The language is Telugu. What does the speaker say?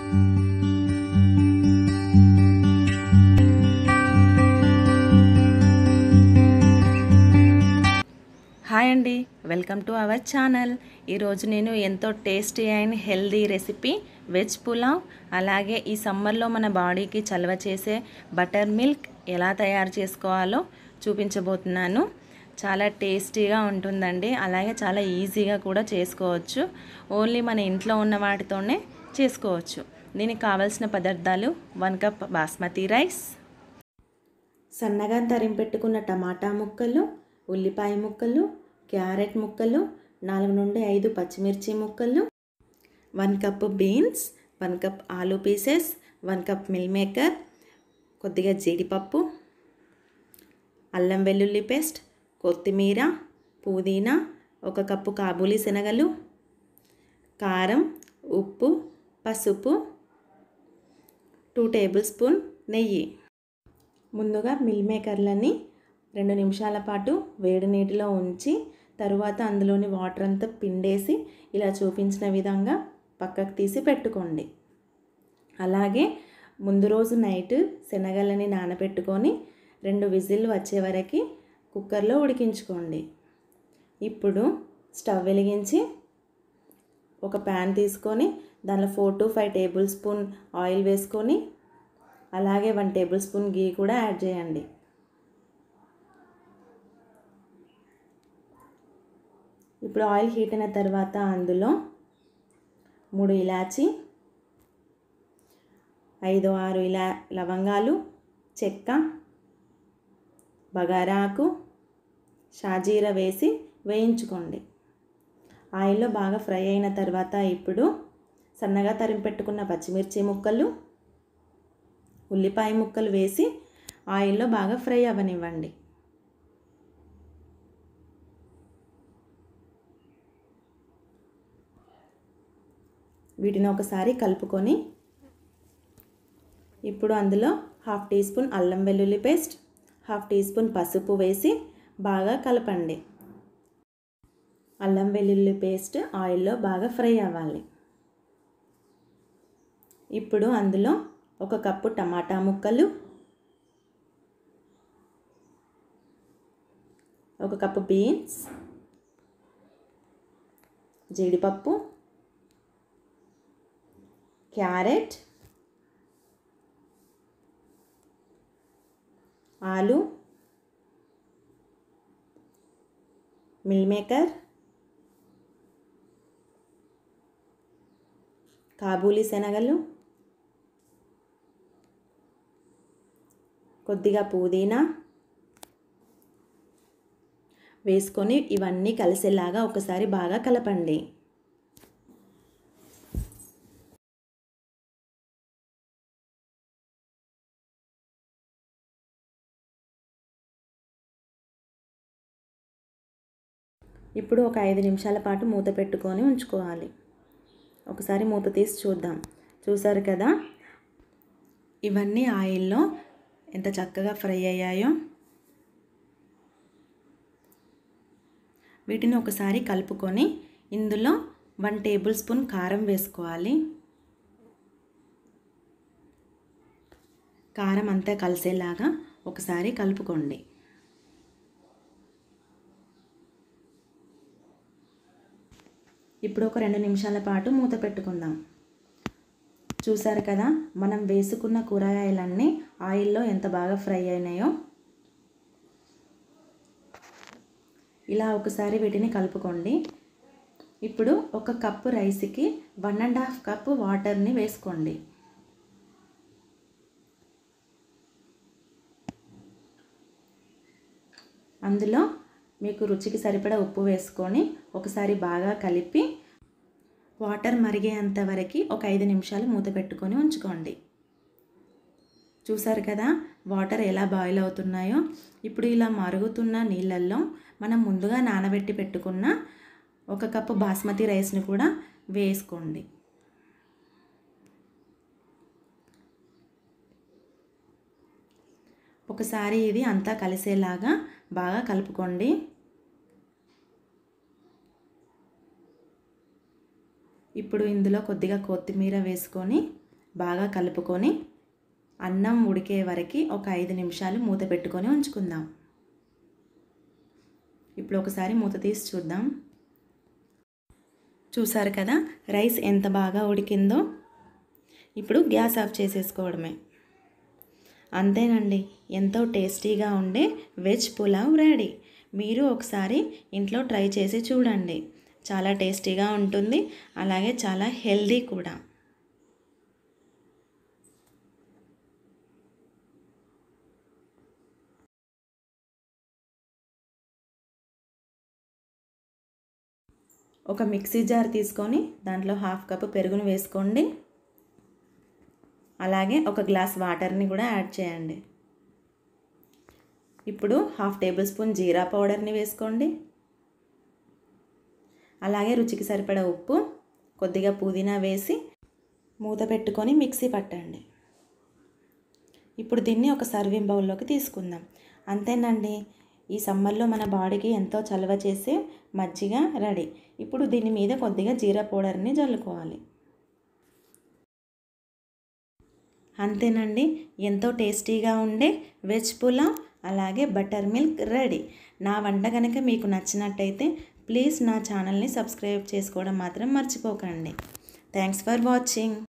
హాయ్ అండి వెల్కమ్ టు అవర్ ఛానల్ ఈరోజు నేను ఎంతో tasty and healthy recipe veg pulao అలాగే ఈ సమ్మర్లో మన బాడీకి చలవ చేసే బటర్ మిల్క్ ఎలా తయారు చేసుకోవాలో చూపించబోతున్నాను చాలా టేస్టీగా ఉంటుందండి అలాగే చాలా ఈజీగా కూడా చేసుకోవచ్చు ఓన్లీ మన ఇంట్లో ఉన్న వాటితోనే చేసుకోవచ్చు దీనికి కావాల్సిన పదార్థాలు వన్ కప్ బాస్మతి రైస్ సన్నగా తరింపెట్టుకున్న టమాటా ముక్కలు ఉల్లిపాయ ముక్కలు క్యారెట్ ముక్కలు నాలుగు నుండి ఐదు పచ్చిమిర్చి ముక్కలు one cup beans one cup ఆలూ pieces one cup meal maker కొద్దిగా జీడిపప్పు అల్లం వెల్లుల్లి పేస్ట్ కొత్తిమీర పుదీనా ఒక కప్పు కాబూలీ శనగలు కారం ఉప్పు పసుపు టూ టేబుల్ స్పూన్ నెయ్యి ముందుగా మిల్ మేకర్లని రెండు నిమిషాల పాటు వేడి నీటిలో ఉంచి తరువాత అందులోని వాటర్ అంతా పిండేసి ఇలా చూపించిన విధంగా పక్కకు తీసి పెట్టుకోండి అలాగే ముందు రోజు నైట్ శనగలని నానబెట్టుకొని రెండు విజిల్ వచ్చే వరకు కుక్కర్లో ఉడికించుకోండి ఇప్పుడు స్టవ్ వెలిగించి ఒక ప్యాన్ తీసుకొని దానిలో four to five tablespoon oil వేసుకొని అలాగే వన్ టేబుల్ స్పూన్ గీ కూడా యాడ్ చేయండి ఇప్పుడు ఆయిల్ హీట్ అయిన తర్వాత అందులో మూడు ఇలాచి ఐదు ఆరు ఇలా లవంగాలు చెక్క బగారాకు షాజీరా వేసి వేయించుకోండి ఆయిల్లో బాగా ఫ్రై అయిన తర్వాత ఇప్పుడు సన్నగా తరిమి పెట్టుకున్న పచ్చిమిర్చి ముక్కలు ఉల్లిపాయ ముక్కలు వేసి ఆయిల్లో బాగా ఫ్రై అవ్వనివ్వండి వీటిని ఒకసారి కలుపుకొని ఇప్పుడు అందులో హాఫ్ టీ స్పూన్ అల్లం వెల్లుల్లి పేస్ట్ హాఫ్ టీ స్పూన్ పసుపు వేసి బాగా కలపండి అల్లం వెల్లుల్లి పేస్ట్ ఆయిల్లో బాగా ఫ్రై అవ్వాలి ఇప్పుడు అందులో ఒక కప్పు టమాటా ముక్కలు ఒక కప్పు బీన్స్ జీడిపప్పు క్యారెట్ ఆలు మిల్ మేకర్ కాబూలీ శనగలు కొద్దిగా పుదీనా వేసుకొని ఇవన్నీ కలిసేలాగా ఒకసారి బాగా కలపండి ఇప్పుడు ఒక ఐదు నిమిషాల పాటు మూత పెట్టుకొని ఉంచుకోవాలి ఒకసారి మూత తీసి చూద్దాం చూసారు కదా ఇవన్నీ ఆయిల్లో ఎంత చక్కగా ఫ్రై అయ్యాయో వీటిని ఒకసారి కలుపుకొని ఇందులో వన్ టేబుల్ స్పూన్ కారం వేసుకోవాలి కారం అంతా కలిసేలాగా ఒకసారి కలుపుకోండి ఇప్పుడు ఒక రెండు నిమిషాల పాటు మూత పెట్టుకుందాం చూసారు కదా మనం వేసుకున్న కూరగాయలన్నీ ఆయిల్లో ఎంత బాగా ఫ్రై అయినాయో ఇలా ఒకసారి వీటిని కలుపుకోండి ఇప్పుడు ఒక కప్పు రైస్కి వన్ అండ్ హాఫ్ కప్పు వాటర్ని వేసుకోండి అందులో మీకు రుచికి సరిపడా ఉప్పు వేసుకొని ఒకసారి బాగా కలిపి వాటర్ మరిగేంత వరకు ఒక ఐదు నిమిషాలు మూత పెట్టుకొని ఉంచుకోండి చూసారు కదా వాటర్ ఎలా బాయిల్ అవుతున్నాయో ఇప్పుడు ఇలా మరుగుతున్న నీళ్ళల్లో మనం ముందుగా నానబెట్టి పెట్టుకున్న ఒక కప్పు బాస్మతి రైస్ని కూడా వేసుకోండి ఒకసారి ఇది అంతా కలిసేలాగా బాగా కలుపుకోండి ఇప్పుడు ఇందులో కొద్దిగా కొత్తిమీర వేసుకొని బాగా కలుపుకొని అన్నం ఉడికే వరకు ఒక ఐదు నిమిషాలు మూత పెట్టుకొని ఉంచుకుందాం ఇప్పుడు ఒకసారి మూత తీసి చూద్దాం చూసారు కదా రైస్ ఎంత బాగా ఉడికిందో ఇప్పుడు గ్యాస్ ఆఫ్ చేసేసుకోవడమే అంతేనండి ఎంతో టేస్టీగా ఉండే వెజ్ పులావ్ రెడీ మీరు ఒకసారి ఇంట్లో ట్రై చేసి చూడండి చాలా టేస్టీగా ఉంటుంది అలాగే చాలా హెల్దీ కూడా ఒక మిక్సీ జార్ తీసుకొని దాంట్లో హాఫ్ కప్ పెరుగును వేసుకోండి అలాగే ఒక గ్లాస్ వాటర్ని కూడా యాడ్ చేయండి ఇప్పుడు హాఫ్ టేబుల్ స్పూన్ జీరా పౌడర్ని వేసుకోండి అలాగే రుచికి సరిపడా ఉప్పు కొద్దిగా పుదీనా వేసి మూత పెట్టుకొని మిక్సీ పట్టండి ఇప్పుడు దీన్ని ఒక సర్వింగ్ బౌల్లోకి తీసుకుందాం అంతేనండి ఈ సమ్మర్లో మన బాడీకి ఎంతో చలవ చేసే మజ్జిగ రెడీ ఇప్పుడు దీని మీద కొద్దిగా జీరా పౌడర్ని జల్లుకోవాలి అంతేనండి ఎంతో టేస్టీగా ఉండే వెజ్ పులావ్ అలాగే బటర్ మిల్క్ రెడీ నా వంట కనుక మీకు నచ్చినట్టయితే ప్లీజ్ నా ఛానల్ని సబ్స్క్రైబ్ చేసుకోవడం మాత్రం మర్చిపోకండి థ్యాంక్స్ ఫర్ వాచింగ్